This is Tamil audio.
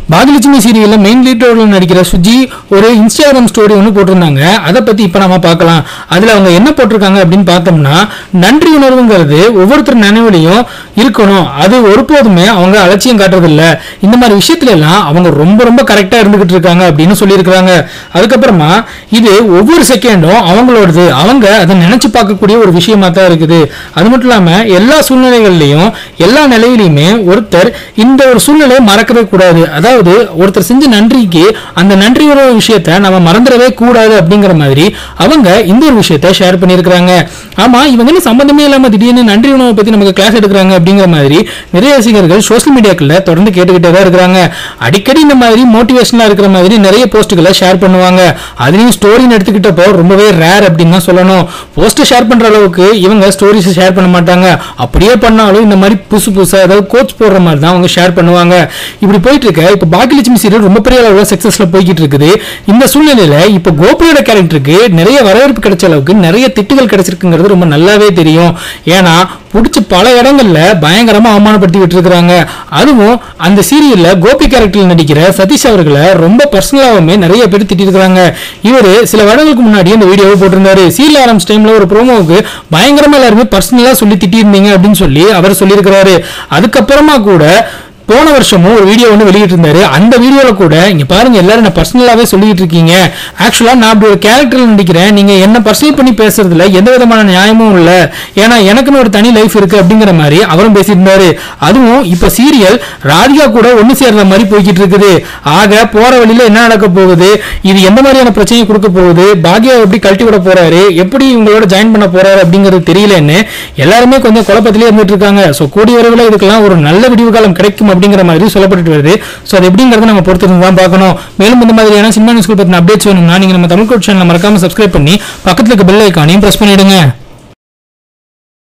பாகியலட்சுமி சீரியல்ல மெயின் லீட் ரோல்ல நடிக்கிற சுஜி ஒரு இன்ஸ்டாகிராம் ஸ்டோரி ஒன்று போட்டிருந்தாங்க அதை பத்தி இப்ப நாம பார்க்கலாம் அதுல அவங்க என்ன போட்டிருக்காங்க அப்படின்னு பார்த்தோம்னா நன்றி உணர்வுங்கிறது ஒவ்வொருத்தர் நினைவுலையும் இருக்கணும் அது ஒருபோதுமே அவங்க அலட்சியம் காட்டுறதில்ல இந்த மாதிரி விஷயத்துல எல்லாம் அவங்க ரொம்ப ரொம்ப கரெக்டா இருந்துகிட்டு இருக்காங்க அப்படின்னு சொல்லியிருக்கிறாங்க அதுக்கப்புறமா இது ஒவ்வொரு செகண்டும் அவங்களோடது அவங்க அதை நினைச்சு பார்க்கக்கூடிய ஒரு விஷயமா தான் இருக்குது அது மட்டும் இல்லாம எல்லா சூழ்நிலைகள்லையும் எல்லா நிலையிலையுமே ஒருத்தர் இந்த ஒரு சூழ்நிலையை மறக்கவே கூடாது அதாவது ஒருத்தர் செஞ்ச நன்றிக்கு அந்த நன்றி உறவு விஷயத்த நம்ம மறந்துடவே கூடாது அப்படிங்கிற மாதிரி அவங்க இந்த ஒரு விஷயத்த ஷேர் பண்ணியிருக்கிறாங்க ஆமா இவங்க என்ன சம்பந்தமே இல்லாம திடீர்னு நன்றி உணவை பத்தி நமக்கு கிளாஸ் எடுக்கிறாங்க அப்படிங்கிற மாதிரி நிறைய ரசிகர்கள் சோஷியல் மீடியாக்கள்ல தொடர்ந்து கேட்டுக்கிட்டே தான் இருக்கிறாங்க அடிக்கடி இந்த மாதிரி மோட்டிவேஷனா இருக்கிற மாதிரி நிறைய போஸ்ட்டுகளை ஷேர் பண்ணுவாங்க அதுலயும் ஸ்டோரின்னு எடுத்துக்கிட்டப்போ ரொம்பவே ரேர் அப்படின்னு தான் சொல்லணும் போஸ்ட் ஷேர் பண்ற அளவுக்கு இவங்க ஸ்டோரிஸ் ஷேர் பண்ண மாட்டாங்க அப்படியே பண்ணாலும் இந்த மாதிரி புதுசு புதுசா ஏதாவது கோச் போடுற மாதிரி தான் அவங்க ஷேர் பண்ணுவாங்க இப்படி போயிட்டு இருக்க இப்ப பாக்கியலட்சுமி சீரியல் ரொம்ப பெரிய அளவுல சக்சஸ்ல போய்கிட்டு இருக்குது இந்த சூழ்நிலையில இப்ப கோபியோட கேரக்டருக்கு நிறைய வரவேற்பு கிடைச்ச அளவுக்கு நிறைய திட்டுகள் கிடைச்சிருக்குங்கிறது ரொம்ப நல்லாவே தெரியும் ஏன்னா பிடிச்சி பல இடங்கள்ல பயங்கரமா அவமானப்படுத்தி விட்டுருக்காங்க அதுவும் அந்த சீரியல்ல கோபி கேரக்டர்ல நடிக்கிற சதீஷ் அவர்களை ரொம்ப பர்சனலாவுமே நிறைய பேர் திட்டிருக்காங்க இவரு சில வருடங்களுக்கு முன்னாடி இந்த வீடியோவை போட்டிருந்தாரு சீரியல் ஆரம்பிச்ச டைம்ல ஒரு ப்ரோமோவுக்கு பயங்கரமா எல்லாருமே பர்சனலா சொல்லி திட்டியிருந்தீங்க அப்படின்னு சொல்லி அவர் சொல்லியிருக்கிறாரு அதுக்கப்புறமா கூட போன வருஷமும் ஒரு வீடியோ ஒன்று வெளியிட்டு இருந்தாரு அந்த வீடியோல கூட இங்க பாருங்க எல்லாரும் என்ன பர்சனலாவே சொல்லிட்டு இருக்கீங்க ஆக்சுவலா நான் அப்படி ஒரு கேரக்டர்ல நடிக்கிறேன் நீங்க என்ன பர்சனல் பண்ணி பேசுறதுல எந்த விதமான நியாயமும் இல்ல ஏன்னா எனக்குன்னு ஒரு தனி லைஃப் இருக்கு அப்படிங்கிற மாதிரி அவரும் பேசியிருந்தாரு அதுவும் இப்ப சீரியல் ராதிகா கூட ஒண்ணு சேர்ற மாதிரி போய்கிட்டு இருக்குது ஆக போற வழியில என்ன நடக்க போகுது இது எந்த மாதிரியான பிரச்சனையை கொடுக்க போகுது பாக்யா எப்படி கழட்டி விட போறாரு எப்படி இவங்களோட ஜாயின் பண்ண போறாரு அப்படிங்கிறது தெரியலன்னு எல்லாருமே கொஞ்சம் குழப்பத்திலே இருந்துட்டு இருக்காங்க ஸோ கூடிய விரைவில் இதுக்கெல்லாம் ஒரு நல்ல விடிவு காலம் கிடைக்கும் அப்படிங்கிற மாதிரி சொல்லப்பட்டு வருது ஸோ அது எப்படிங்கிறத நம்ம பொறுத்திருந்து தான் பார்க்கணும் மேலும் இந்த மாதிரியான சினிமா நியூஸ்கள் பற்றின அப்டேட்ஸ் வேணும்னா நீங்க நம்ம தமிழ் கோட் சேனல் மறக்காம சப்ஸ்கிரைப் பண்ணி பக்கத்துல இருக்க பெல் ஐக்கானையும் பிரஸ் பண்ணிடுங்க